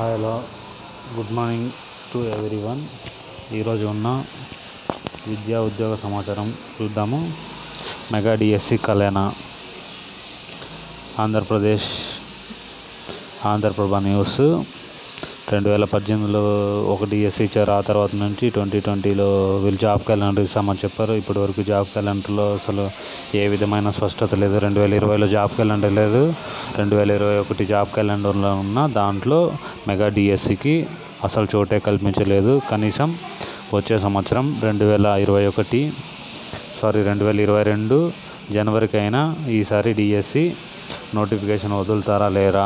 hi hello good morning to everyone ఈరోజు ఉన్న విద్యా ఉద్యోగ సమాచారం చూద్దాము మెగా డిఎస్సి కళ్యాణ ఆంధ్రప్రదేశ్ ఆంధ్రప్రభ న్యూస్ రెండు వేల పద్దెనిమిదిలో ఒక డిఎస్సి ఇచ్చారు ఆ తర్వాత నుంచి ట్వంటీ ట్వంటీలో వీళ్ళు జాబ్ క్యాలెండర్ ఇస్తామని చెప్పారు ఇప్పటి వరకు జాబ్ క్యాలెండర్లో అసలు ఏ విధమైన స్పష్టత లేదు రెండు వేల ఇరవైలో జాబ్ క్యాలెండర్ లేదు రెండు వేల ఇరవై ఒకటి జాబ్ క్యాలెండర్లో ఉన్న దాంట్లో మెగా డిఎస్సికి అసలు చోటే కల్పించలేదు కనీసం వచ్చే సంవత్సరం రెండు వేల ఇరవై ఒకటి సారీ రెండు వేల ఇరవై రెండు జనవరికి అయినా ఈసారి డిఎస్సి నోటిఫికేషన్ వదులుతారా లేరా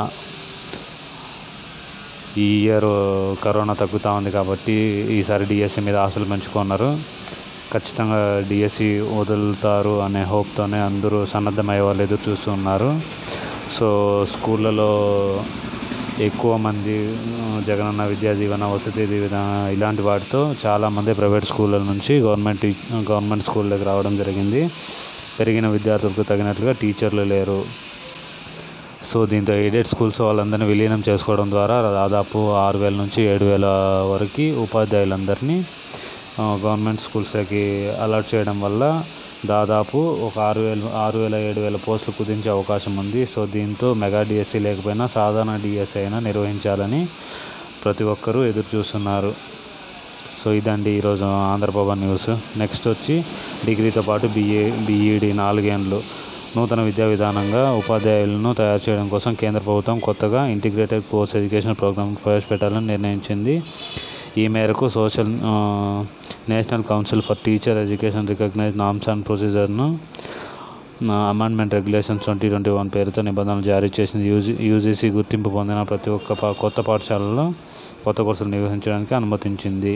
ఈ ఇయర్ కరోనా తగ్గుతూ ఉంది కాబట్టి ఈసారి డిఎస్సి మీద ఆశలు పెంచుకున్నారు ఖచ్చితంగా డిఎస్సి వదులుతారు అనే హోప్తోనే అందరూ సన్నద్ధమయ్యే వాళ్ళు ఎదురు చూస్తున్నారు సో స్కూళ్ళలో ఎక్కువ మంది ఆ, జగనన్న విద్యా దీవెన వసతి దీవెన ఇలాంటి వాటితో చాలామంది ప్రైవేట్ స్కూళ్ళ నుంచి గవర్నమెంట్ టీ- గవర్నమెంట్ స్కూళ్ళకి రావడం జరిగింది పెరిగిన విద్యార్థులకు తగినట్లుగా టీచర్లు లేరు సో దీంతో ఎయిడెడ్ స్కూల్స్ వాళ్ళందరినీ విలీనం చేసుకోవడం ద్వారా దాదాపు ఆరు వేల నుంచి ఏడు వేల వరకు ఉపాధ్యాయులందరినీ ఆ, గవర్నమెంట్ స్కూల్స్లోకి అలాట్ చేయడం వల్ల దాదాపు ఒక ఆరు వేల ఆరు వేల ఏడు వేల పోస్టులు కుదించే అవకాశం ఉంది సో దీంతో మెగా డిఎస్సి లేకపోయినా సాధారణ డిఎస్సి అయినా నిర్వహించాలని ప్రతి ఒక్కరూ ఎదురు చూస్తున్నారు సో ఇదండి ఈరోజు ఆంధ్రప్రభ న్యూస్ నెక్స్ట్ వచ్చి డిగ్రీతో పాటు బిఏ బీఈడి నాలుగేండ్లు నూతన విద్యా విధానంగా ఉపాధ్యాయులను తయారు చేయడం కోసం కేంద్ర ప్రభుత్వం కొత్తగా ఇంటిగ్రేటెడ్ కోర్స్ ఎడ్యుకేషన్ ప్రోగ్రామ్ ప్రవేశపెట్టాలని నిర్ణయించింది ఈ మేరకు సోషల్ ఆ, national council for teacher education recognise norms and ప్రొసీజర్ను amendment regulations twenty twenty one పేరుతో నిబంధనలు జారీ చేసింది యూజీ యూజీసీ గుర్తింపు పొందిన ప్రతి ఒక్క పా- కొత్త పాఠశాలలో కొత్త కోర్సులు నిర్వహించడానికి అనుమతించింది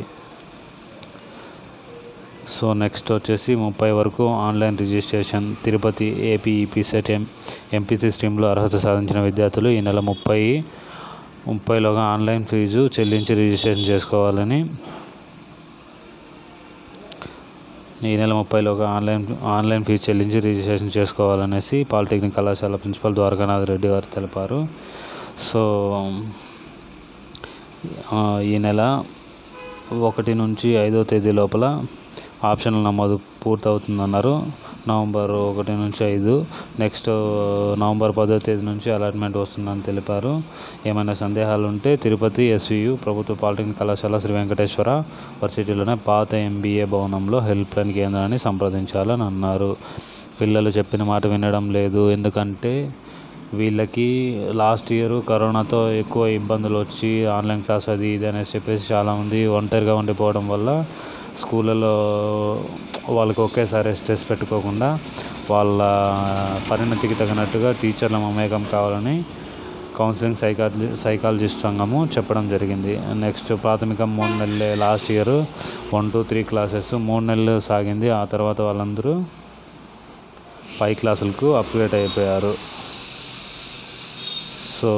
సో నెక్స్ట్ వచ్చేసి ముప్పై వరకు online registration Tirupati AP EAPCET M MPC స్ట్రీమ్లో అర్హత సాధించిన విద్యార్థులు ఈ నెల ముప్పై ముప్పైలోగా ఆన్లైన్ ఫీజు చెల్లించి రిజిస్ట్రేషన్ చేసుకోవాలని ఈ నెల ముప్పైలోగా ఆన్లైన్ ఆన్లైన్ ఫీజు చెల్లించి రిజిస్ట్రేషన్ చేసుకోవాలనేసి పాలిటెక్నిక్ కళాశాల ప్రిన్సిపల్ ద్వారకానాథ్ రెడ్డి గారు తెలిపారు సో ఆ, ఈ నెల ఒకటి నుంచి ఐదో తేదీ లోపల ఆప్షన్ల నమోదు పూర్తవుతుందన్నారు నవంబర్ ఒకటి నుంచి ఐదు నెక్స్ట్ నవంబర్ పదో తేదీ నుంచి అలాట్మెంట్ వస్తుందని తెలిపారు ఏమైనా సందేహాలు ఉంటే తిరుపతి ఎస్వియు ప్రభుత్వ పాలిటెక్నిక్ కళాశాల శ్రీ వెంకటేశ్వర వర్సిటీలోనే పాత ఎంబీఏ భవనంలో హెల్ప్ లైన్ కేంద్రాన్ని సంప్రదించాలని అన్నారు పిల్లలు చెప్పిన మాట వినడం లేదు ఎందుకంటే వీళ్ళకి లాస్ట్ ఇయర్ కరోనాతో ఎక్కువ ఇబ్బందులు వచ్చి ఆన్లైన్ క్లాస్ అది ఇది అనేసి చెప్పేసి చాలామంది ఒంటరిగా ఉండిపోవడం వల్ల స్కూళ్ళలో వాళ్ళకి ఒకేసారి స్ట్రెస్ పెట్టుకోకుండా వాళ్ళ పరిణతికి తగినట్టుగా టీచర్ల మమేకం కావాలని కౌన్సిలింగ్ సైకాలజీ సైకాలజిస్ట్ సంఘము చెప్పడం జరిగింది నెక్స్ట్ ప్రాథమికం మూడు నెలలే last year one two three classes మూడు నెలలు సాగింది ఆ తర్వాత వాళ్ళందరూ పై క్లాసులకు అప్గ్రేడ్ అయిపోయారు సో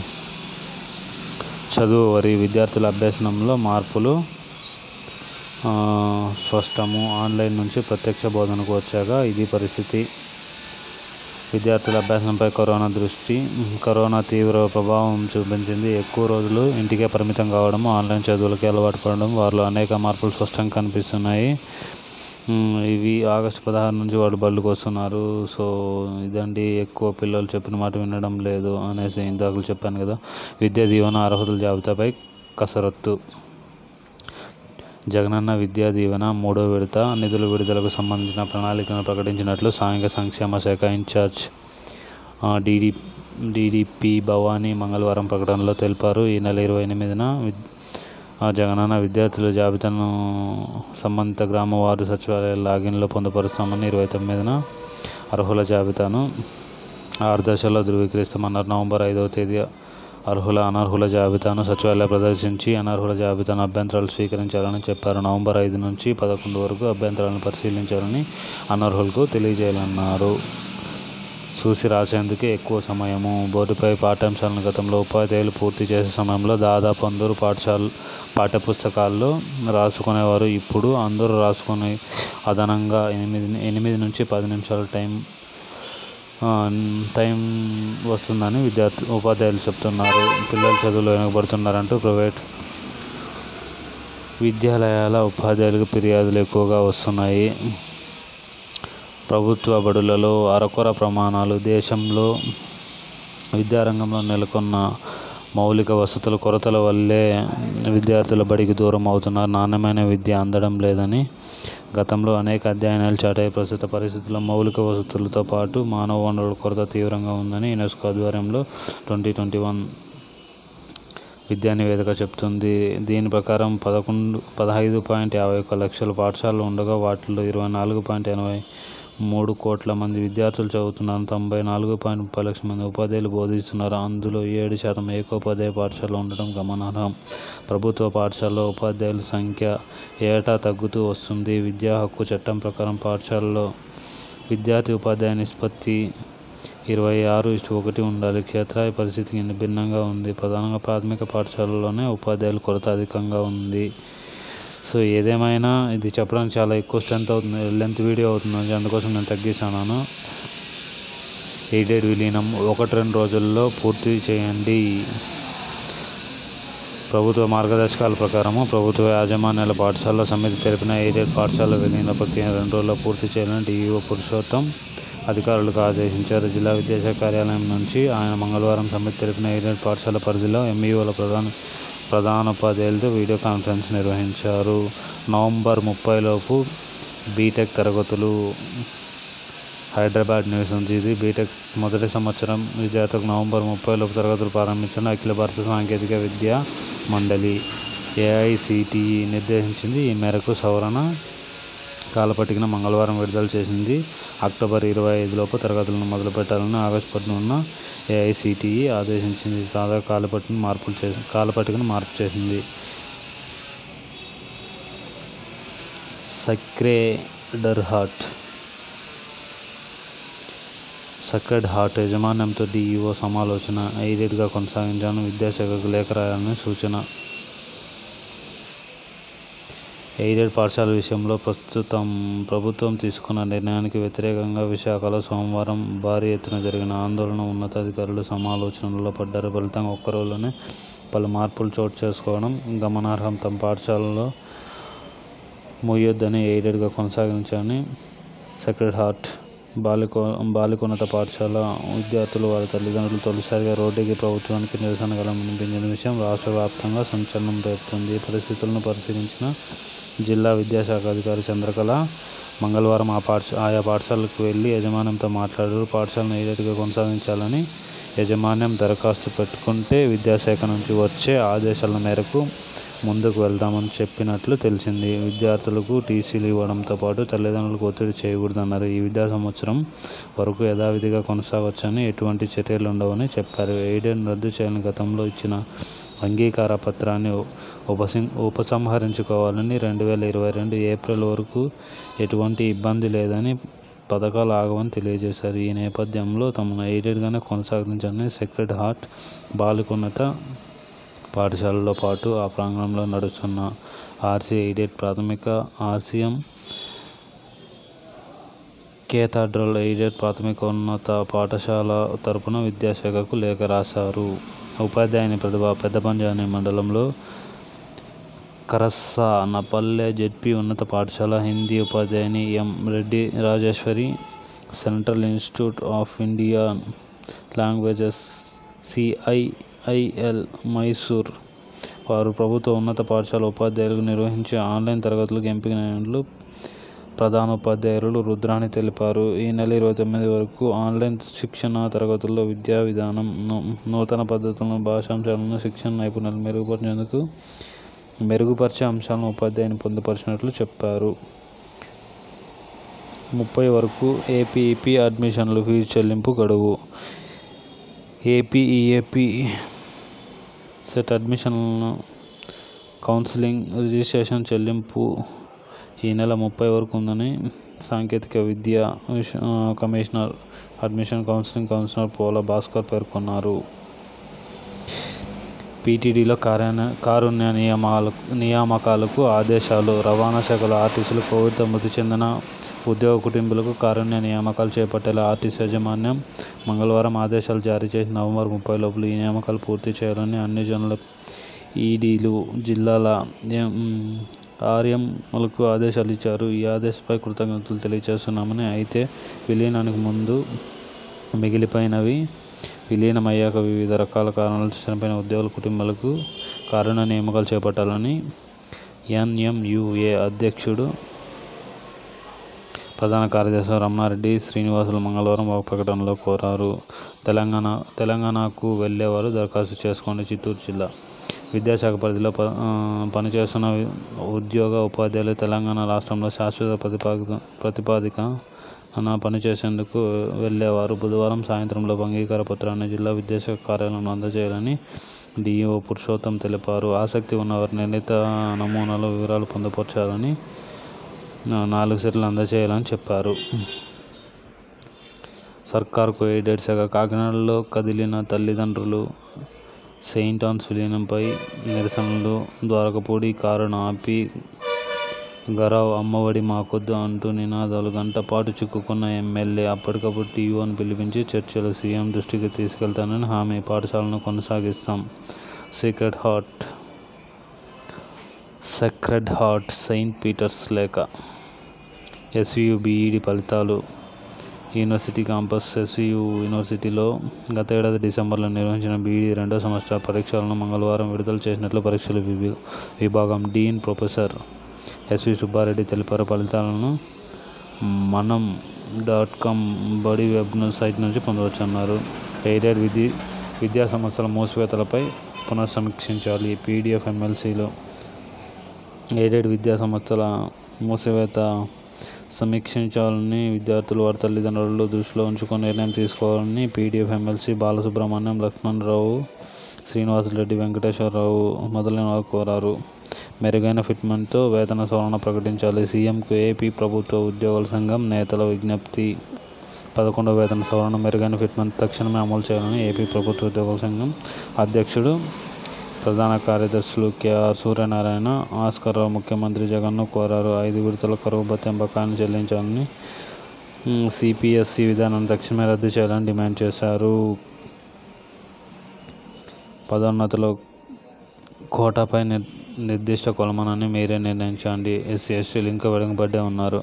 చదువు వరి విద్యార్థుల అభ్యసనంలో మార్పులు ఆ, స్పష్టము ఆన్లైన్ నుంచి ప్రత్యక్ష బోధనకు వచ్చాక ఇది పరిస్థితి విద్యార్థుల అభ్యాసంపై కరోనా దృష్టి కరోనా తీవ్ర ప్రభావం చూపించింది ఎక్కువ రోజులు ఇంటికే పరిమితం కావడం ఆన్లైన్ చదువులకి అలవాటు పడడం వారిలో అనేక మార్పులు స్పష్టంగా కనిపిస్తున్నాయి ఉమ్, ఇవి ఆగస్టు పదహారు నుంచి వాళ్ళు బళ్ళుకు వస్తున్నారు సో ఇదండి ఎక్కువ పిల్లలు చెప్పిన మాట వినడం లేదు అనేసి ఇందాకలు చెప్పాను కదా విద్యా దీవెన అర్హతల జాబితాపై కసరత్తు జగనన్న విద్యా దీవెన మూడో విడత నిధుల విడుదలకు సంబంధించిన ప్రణాళికను ప్రకటించినట్లు సాంఘిక సంక్షేమ శాఖ ఇన్ఛార్జ్ డిడి డిడిపి భవానీ మంగళవారం ప్రకటనలో తెలిపారు ఈ నెల ఇరవై ఎనిమిదిన విద్ ఆ జగనన్న విద్యార్థుల జాబితాను సంబంధిత గ్రామ వార్డు సచివాలయ లాగిన్లో పొందుపరుస్తామని ఇరవై తొమ్మిదిన అర్హుల జాబితాను ఆరు దశల్లో ధృవీకరిస్తామన్నారు నవంబర్ ఐదవ తేదీ అర్హుల అనర్హుల జాబితాను సచివాలయ ప్రదర్శించి అనర్హుల జాబితాను అభ్యంతరాలు స్వీకరించాలని చెప్పారు నవంబర్ ఐదు నుంచి పదకొండు వరకు అభ్యంతరాలను పరిశీలించాలని అనర్హులకు తెలియజేయాలన్నారు చూసి రాసేందుకే ఎక్కువ సమయము బోర్డుపై పాఠ్యాంశాలను గతంలో ఉపాధ్యాయులు పూర్తి చేసే సమయంలో దాదాపు అందరూ పాఠశాల పాఠ్యపుస్తకాల్లో రాసుకునేవారు ఇప్పుడు అందరూ రాసుకునే అదనంగా ఎనిమిది ఎనిమిది నుంచి పది నిమిషాల టైం ఆ, టైం వస్తుందని విద్యార్థి ఉపాధ్యాయులు చెప్తున్నారు పిల్లలు చదువులో వెనుకబడుతున్నారంటూ ప్రైవేట్ విద్యాలయాల ఉపాధ్యాయులకు ఫిర్యాదులు ఎక్కువగా వస్తున్నాయి ప్రభుత్వ బడులలో అరకొర ప్రమాణాలు దేశంలో విద్యారంగంలో నెలకొన్న మౌలిక వసతుల కొరతల వల్లే విద్యార్థుల బడికి దూరం అవుతున్నారు నాణ్యమైన విద్య అందడం లేదని గతంలో అనేక అధ్యయనాలు చాటాయి ప్రస్తుత పరిస్థితుల్లో మౌలిక వసతులతో పాటు మానవ వనరుల కొరత తీవ్రంగా ఉందని యునెస్కో ఆధ్వర్యంలో ట్వంటీ ట్వంటీ వన్ విద్యా నివేదిక చెప్తుంది దీని ప్రకారం పదకొండు పదహైదు పాయింట్ యాభై ఒక్క లక్షల పాఠశాలలు ఉండగా వాటిలో ఇరవై నాలుగు పాయింట్ ఎనభై మూడు కోట్ల మంది విద్యార్థులు చదువుతున్నారు తొంభై నాలుగు పాయింట్ ముప్పై లక్షల మంది ఉపాధ్యాయులు బోధిస్తున్నారు అందులో ఏడు శాతం ఏకోపాధ్యాయ పాఠశాలలు ఉండడం గమనార్హం ప్రభుత్వ పాఠశాలలో ఉపాధ్యాయుల సంఖ్య ఏటా తగ్గుతూ వస్తుంది విద్యా హక్కు చట్టం ప్రకారం పాఠశాలలో విద్యార్థి ఉపాధ్యాయ నిష్పత్తి ఇరవై ఆరు ఇష్టు ఒకటి ఉండాలి క్షేత్రాయి పరిస్థితి కింద భిన్నంగా ఉంది ప్రధానంగా ప్రాథమిక పాఠశాలలోనే ఉపాధ్యాయుల కొరత అధికంగా ఉంది సో ఏదేమైనా ఇది చెప్పడానికి చాలా ఎక్కువ స్ట్రెంత్ అవుతుంది లెంత్ వీడియో అవుతుంది అందుకోసం నేను తగ్గిస్తున్నాను ఎయిడెడ్ విలీనం ఒకటి రెండు రోజుల్లో పూర్తి చేయండి ప్రభుత్వ మార్గదర్శకాల ప్రకారము ప్రభుత్వ యాజమాన్యాల పాఠశాల సమితి తెలిపిన ఎయిడెడ్ పాఠశాల విలీన ప్రక్రియ రెండు రోజుల్లో పూర్తి చేయాలని డిఈఓ పురుషోత్తం అధికారులకు ఆదేశించారు జిల్లా విద్యాశాఖ కార్యాలయం నుంచి ఆయన మంగళవారం సమితి తెలిపిన ఎయిడెడ్ పాఠశాల పరిధిలో ఎంఈఓల ప్రధాన ప్రధానోపాధ్యాయులతో వీడియో కాన్ఫరెన్స్ నిర్వహించారు నవంబర్ ముప్పైలోపు బీటెక్ తరగతులు హైదరాబాద్ న్యూస్ నుంచి ఇది బీటెక్ మొదటి సంవత్సరం విద్యార్థులకు నవంబర్ ముప్పైలోపు తరగతులు ప్రారంభించిన అఖిల భారత సాంకేతిక విద్యా మండలి ఏఐసిటిఈ నిర్దేశించింది ఈ మేరకు సవరణ కాలపట్టికను మంగళవారం విడుదల చేసింది అక్టోబర్ ఇరవై ఐదులోపు తరగతులను మొదలుపెట్టాలని ఆగస్టు పద్నాలుగున ఏఐసిటిఈ ఆదేశించింది తాజా కాలపట్టిని మార్పులు చేసి కాలపట్టికను మార్పు చేసింది సక్రేడర్ హార్ట్ సక్రెడ్ హార్ట్ యాజమాన్యంతో డిఈఓ సమాలోచన ఎయిడెడ్గా కొనసాగించాలని విద్యాశాఖకు లేఖ రాయాలని సూచన ఎయిడెడ్ పాఠశాల విషయంలో ప్రస్తుతం ప్రభుత్వం తీసుకున్న నిర్ణయానికి వ్యతిరేకంగా విశాఖలో సోమవారం భారీ ఎత్తున జరిగిన ఆందోళన ఉన్నతాధికారులు సమాలోచనలో పడ్డారు ఫలితంగా ఒక్క రోజులోనే పలు మార్పులు చోటు చేసుకోవడం గమనార్హం తమ పాఠశాలలో మూయొద్దని ఎయిడెడ్గా కొనసాగించాలని సెక్రెడ్ హార్ట్ బాలికో బాలికోన్నత పాఠశాల విద్యార్థులు వారి తల్లిదండ్రులు తొలిసారిగా రోడ్డుకి ప్రభుత్వానికి నిరసన గలం వినిపించిన విషయం రాష్ట్ర వ్యాప్తంగా సంచలనం రేపుతుంది ఈ పరిస్థితులను పరిశీలించిన జిల్లా విద్యాశాఖ అధికారి చంద్రకళ మంగళవారం ఆ పాఠశ ఆయా పాఠశాలకు వెళ్ళి యజమానంతో మాట్లాడారు పాఠశాలను ఏదైతే కొనసాగించాలని యజమాన్యం దరఖాస్తు పెట్టుకుంటే విద్యాశాఖ నుంచి వచ్చే ఆదేశాల మేరకు ముందుకు వెళ్దామని చెప్పినట్లు తెలిసింది విద్యార్థులకు టీసీలు ఇవ్వడంతో పాటు తల్లిదండ్రులకు ఒత్తిడి చేయకూడదన్నారు ఈ విద్యా సంవత్సరం వరకు యథావిధిగా కొనసాగవచ్చని ఎటువంటి చర్యలు ఉండవని చెప్పారు ఎయిడెన్ రద్దు చేయాలని గతంలో ఇచ్చిన అంగీకార పత్రాన్ని ఉపసం ఉపసంహరించుకోవాలని రెండు వేల ఇరవై రెండు ఏప్రిల్ వరకు ఎటువంటి ఇబ్బంది లేదని పథకాలు ఆగవని తెలియజేశారు ఈ నేపథ్యంలో తమను ఎయిడెడ్గానే కొనసాగించాలని సెక్రెడ్ హార్ట్ బాలికోన్నత పాఠశాలలో పాటు ఆ ప్రాంగణంలో నడుస్తున్న ఆర్సీ ఎయిడెడ్ ప్రాథమిక ఆర్సీఎం కేథాడ్రల్ ఎయిడెడ్ ప్రాథమికోన్నత పాఠశాల తరపున విద్యాశాఖకు లేఖ రాశారు ఉపాధ్యాయుని ప్రతిభ పెద్దపంజాని మండలంలో కరస్సా నపల్లె జెడ్పీ ఉన్నత పాఠశాల హిందీ ఉపాధ్యాయుని M Reddy Rajeswari central institute of Indian languages CIIL Mysore వారు ప్రభుత్వ ఉన్నత పాఠశాల ఉపాధ్యాయులకు నిర్వహించే ఆన్లైన్ తరగతులకు ఎంపికైనట్లు ప్రధానోపాధ్యాయులు రుద్రాని తెలిపారు ఈ నెల ఇరవై తొమ్మిది వరకు ఆన్లైన్ శిక్షణ తరగతుల్లో విద్యా విధానం నూ- నూతన పద్ధతులను భాషాంశాలను శిక్షణ నైపుణ్యాలు మెరుగుపరిచేందుకు మెరుగుపరిచే అంశాలను ఉపాధ్యాయుని పొందుపరిచినట్లు చెప్పారు ముప్పై వరకు ఏపీఈపీ అడ్మిషన్లు ఫీజు చెల్లింపు గడువు ఏపీఈఏపీ సెట్ అడ్మిషన్లను కౌన్సిలింగ్ రిజిస్ట్రేషన్ చెల్లింపు ఈ నెల ముప్పై వరకు ఉందని సాంకేతిక విద్య విష- ఆ, commissioner admission counselling counsellor Pola Bhaskar పేర్కొన్నారు పీటీడీలో కార్యాన కారుణ్య నియమాలకు నియామకాలకు ఆదేశాలు రవాణా శాఖలో ఆర్టీసీలు కోవిడ్తో మృతి చెందిన ఉద్యోగ కుటుంబీలకు కారుణ్య నియామకాలు చేపట్టేలా ఆర్టీసీ యాజమాన్యం మంగళవారం ఆదేశాలు జారీ చేసి నవంబర్ ముప్పై లోపల ఈ నియామకాలు పూర్తి చేయాలని అన్ని జోన్ల ఈడీలు జిల్లాల ఎం ఆర్ఎంలకు ఆదేశాలు ఇచ్చారు ఈ ఆదేశంపై కృతజ్ఞతలు తెలియజేస్తున్నామని అయితే విలీనానికి ముందు మిగిలిపోయినవి విలీనమయ్యాక వివిధ రకాల కారణాలతో చనిపోయిన ఉద్యోగుల కుటుంబాలకు కారుణ్య నియామకాలు చేపట్టాలని ఎన్ఎంయుఏ అధ్యక్షుడు ప్రధాన కార్యదర్శి రమణారెడ్డి శ్రీనివాసులు మంగళవారం ఒక ప్రకటనలో కోరారు తెలంగాణ తెలంగాణకు వెళ్ళేవారు దరఖాస్తు చేసుకోండి చిత్తూరు జిల్లా విద్యాశాఖ పరిధిలో ప పనిచేస్తున్న ఉద్యోగ ఉపాధ్యాయులు తెలంగాణ రాష్ట్రంలో శాశ్వత ప్రతిపాదిక ప్రతిపాదిక పనిచేసేందుకు వెళ్ళేవారు బుధవారం సాయంత్రంలోపు అంగీకార పత్రాన్ని జిల్లా విద్యాశాఖ కార్యాలయంలో అందజేయాలని డిఈఓ పురుషోత్తం తెలిపారు ఆసక్తి ఉన్నవారు నిర్ణీత నమూనాలో వివరాలు పొందుపరచాలని నాలుగు సెట్లు అందజేయాలని చెప్పారు సర్కార్కు ఎయిడెడ్ శాఖ కాకినాడలో కదిలిన తల్లిదండ్రులు సెయింట్ ఆన్స్ విలీనంపై నిరసనలు ద్వారకపూడి కారును ఆపి గరావ్ అమ్మఒడి మాకొద్దు అంటూ నినాదాలు గంట పాటు చిక్కుకున్న ఎమ్మెల్యే అప్పటికప్పుడు టీఓను పిలిపించి చర్చలు సీఎం దృష్టికి తీసుకెళ్తానని హామీ పాఠశాలను కొనసాగిస్తాం secret heart sacred heart saint Peter's లేక ఎస్వియు బీఈడి ఫలితాలు యూనివర్సిటీ క్యాంపస్ ఎస్వియు యూనివర్సిటీలో గత ఏడాది డిసెంబర్లో నిర్వహించిన బీఈడి రెండో సెమిస్టర్ పరీక్షలను మంగళవారం విడుదల చేసినట్లు పరీక్షల విభాగం డీన్ ప్రొఫెసర్ ఎస్వి సుబ్బారెడ్డి తెలిపారు ఫలితాలను మనం డాట్ కామ్ బడి వెబ్ సైట్ నుంచి పొందవచ్చన్నారు ఎయిడెడ్ విధి విద్యా సంస్థల మూసివేతలపై పునఃసమీక్షించాలి పీడిఎఫ్ ఎమ్మెల్సీలో ఎయిడెడ్ విద్యా సంస్థల మూసివేత సమీక్షించాలని విద్యార్థులు వారి తల్లిదండ్రులు దృష్టిలో ఉంచుకొని నిర్ణయం తీసుకోవాలని పీడిఎఫ్ ఎమ్మెల్సీ బాలసుబ్రహ్మణ్యం లక్ష్మణరావు శ్రీనివాసరెడ్డి వెంకటేశ్వరరావు మొదలైన వారు కోరారు మెరుగైన ఫిట్మెంట్తో వేతన సవరణ ప్రకటించాలి సీఎంకు ఏపీ ప్రభుత్వ ఉద్యోగుల సంఘం నేతల విజ్ఞప్తి పదకొండవ వేతన సవరణ మెరుగైన ఫిట్మెంట్ తక్షణమే అమలు చేయాలని ఏపీ ప్రభుత్వ ఉద్యోగుల సంఘం అధ్యక్షుడు ప్రధాన కార్యదర్శులు కేఆర్ సూర్యనారాయణ ఆస్కర్రావు ముఖ్యమంత్రి జగన్ను కోరారు ఐదు విడతల కరువు భత్యం బకాయిలను చెల్లించాలని సిపిఎస్సి విధానాన్ని తక్షణమే రద్దు చేయాలని డిమాండ్ చేశారు పదోన్నతిలో కోటాపై నిర్ నిర్దిష్ట కొలమానాన్ని మీరే నిర్ణయించండి ఎస్సీ ఎస్టీలు ఇంకా వెనుకబడ్డే ఉన్నారు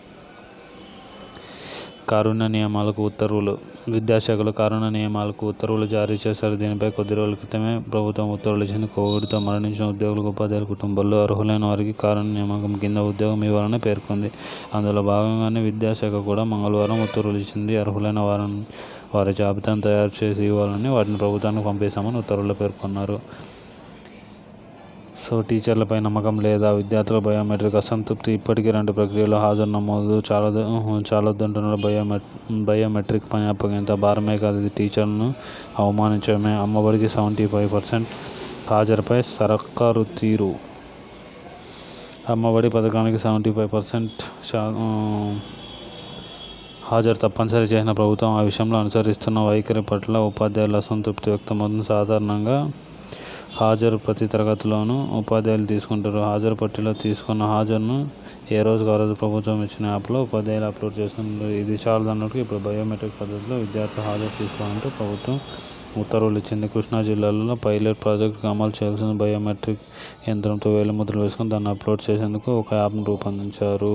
కారుణ్య నియమాలకు ఉత్తర్వులు విద్యాశాఖలో కారుణ్య నియమాలకు ఉత్తర్వులు జారీ చేశారు దీనిపై కొద్ది రోజుల క్రితమే ప్రభుత్వం ఉత్తర్వులు ఇచ్చింది కోవిడ్తో మరణించిన ఉద్యోగులకు ఉపాధ్యాయుల కుటుంబాల్లో అర్హులైన వారికి కారుణ్య నియామకం కింద ఉద్యోగం ఇవ్వాలని పేర్కొంది అందులో భాగంగానే విద్యాశాఖ కూడా మంగళవారం ఉత్తర్వులు ఇచ్చింది అర్హులైన వారిని వారి జాబితాను తయారు చేసి ఇవ్వాలని వాటిని ప్రభుత్వానికి పంపిస్తామని ఉత్తర్వుల్లో పేర్కొన్నారు సో టీచర్లపై నమ్మకం లేదా విద్యార్థుల బయోమెట్రిక్ అసంతృప్తి ఇప్పటికీ రెండు ప్రక్రియలో హాజరు నమోదు చాలా చాలొద్దంటున్నారు బయోమెట్ బయోమెట్రిక్ పని అప్పగింత భారమే కాదు ఇది టీచర్లను అవమానించడమే అమ్మఒడికి సెవెంటీ ఫైవ్ పర్సెంట్ హాజరుపై సర్కారు తీరు అమ్మఒడి పథకానికి సెవెంటీ ఫైవ్ పర్సెంట్ శా హాజరు తప్పనిసరి చేసిన ప్రభుత్వం ఆ విషయంలో అనుసరిస్తున్న వైఖరి పట్ల ఉపాధ్యాయుల అసంతృప్తి వ్యక్తమవుతుంది సాధారణంగా హాజరు ప్రతి తరగతిలోనూ ఉపాధ్యాయులు తీసుకుంటారు హాజరు పట్టిలో తీసుకున్న హాజరును ఏ రోజుకు ఆ రోజు ప్రభుత్వం ఇచ్చిన యాప్లో ఉపాధ్యాయులు అప్లోడ్ చేస్తున్నారు ఇది చాలదన్నట్టు ఇప్పుడు బయోమెట్రిక్ పద్ధతిలో విద్యార్థి హాజరు తీసుకోవాలంటూ ప్రభుత్వం ఉత్తర్వులు ఇచ్చింది కృష్ణా జిల్లాలో పైలట్ ప్రాజెక్టుకు అమలు చేయాల్సిన బయోమెట్రిక్ యంత్రంతో వేలిముద్రలు వేసుకొని దాన్ని అప్లోడ్ చేసేందుకు ఒక యాప్ను రూపొందించారు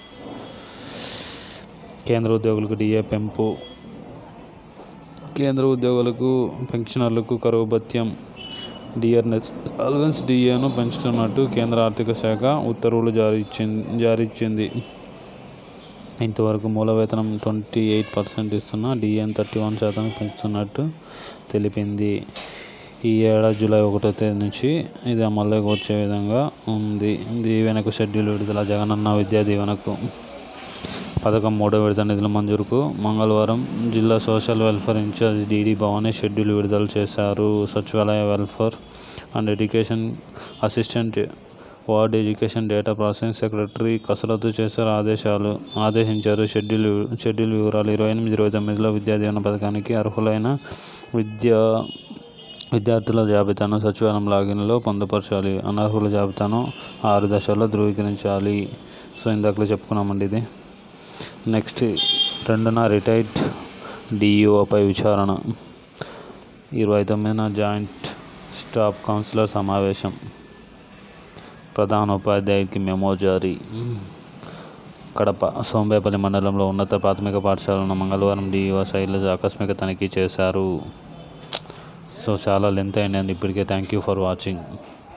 కేంద్ర ఉద్యోగులకు డిఏ పెంపు కేంద్ర ఉద్యోగులకు పెన్షనర్లకు కరువు భత్యం డిఆర్ఎస్ అలవెన్స్ డిఏను పెంచుతున్నట్టు కేంద్ర ఆర్థిక శాఖ ఉత్తర్వులు జారీ ఇచ్చింది జారీ ఇచ్చింది ఇంతవరకు మూల వేతనం ట్వంటీ ఎయిట్ పర్సెంట్ ఇస్తున్న డిఎన్ థర్టీ వన్ శాతానికి పెంచుతున్నట్టు తెలిపింది ఈ ఏడాది జూలై ఒకటో తేదీ నుంచి ఇది అమల్లోకి వచ్చే విధంగా ఉంది దీవెనకు షెడ్యూల్ విడుదల జగనన్న విద్యా దీవెనకు పథకం మూడో విడత నిధుల మంజూరుకు మంగళవారం జిల్లా social welfare incharge DD Bhavani schedule విడుదల చేశారు సచివాలయ welfare and education assistant ward education data processing secretary కసరత్తు చేశారు ఆదేశాలు ఆదేశించారు షెడ్యూల్ షెడ్యూల్ వివరాలు ఇరవై ఎనిమిది ఇరవై తొమ్మిదిలో విద్యా దీవెన పథకానికి అర్హులైన విద్యా విద్యార్థుల జాబితాను సచివాలయం లాగిన్లో పొందుపరచాలి అనర్హుల జాబితాను ఆరు దశల్లో ధృవీకరించాలి సో ఇందాకలో చెప్పుకున్నామండి ఇది నెక్స్ట్ రెండున రిటైర్డ్ డిఈఓపై విచారణ ఇరవై తొమ్మిదిన జాయింట్ స్టాఫ్ కౌన్సిలర్ సమావేశం ప్రధాన ఉపాధ్యాయుడికి మెమో జారీ కడప సోంబేపల్లి మండలంలో ఉన్నత ప్రాథమిక పాఠశాలను మంగళవారం డిఈఓ శైలజ ఆకస్మిక తనిఖీ చేశారు సో చాలా లెంత్ అయింది ఇప్పటికే థ్యాంక్ యూ ఫర్ వాచింగ్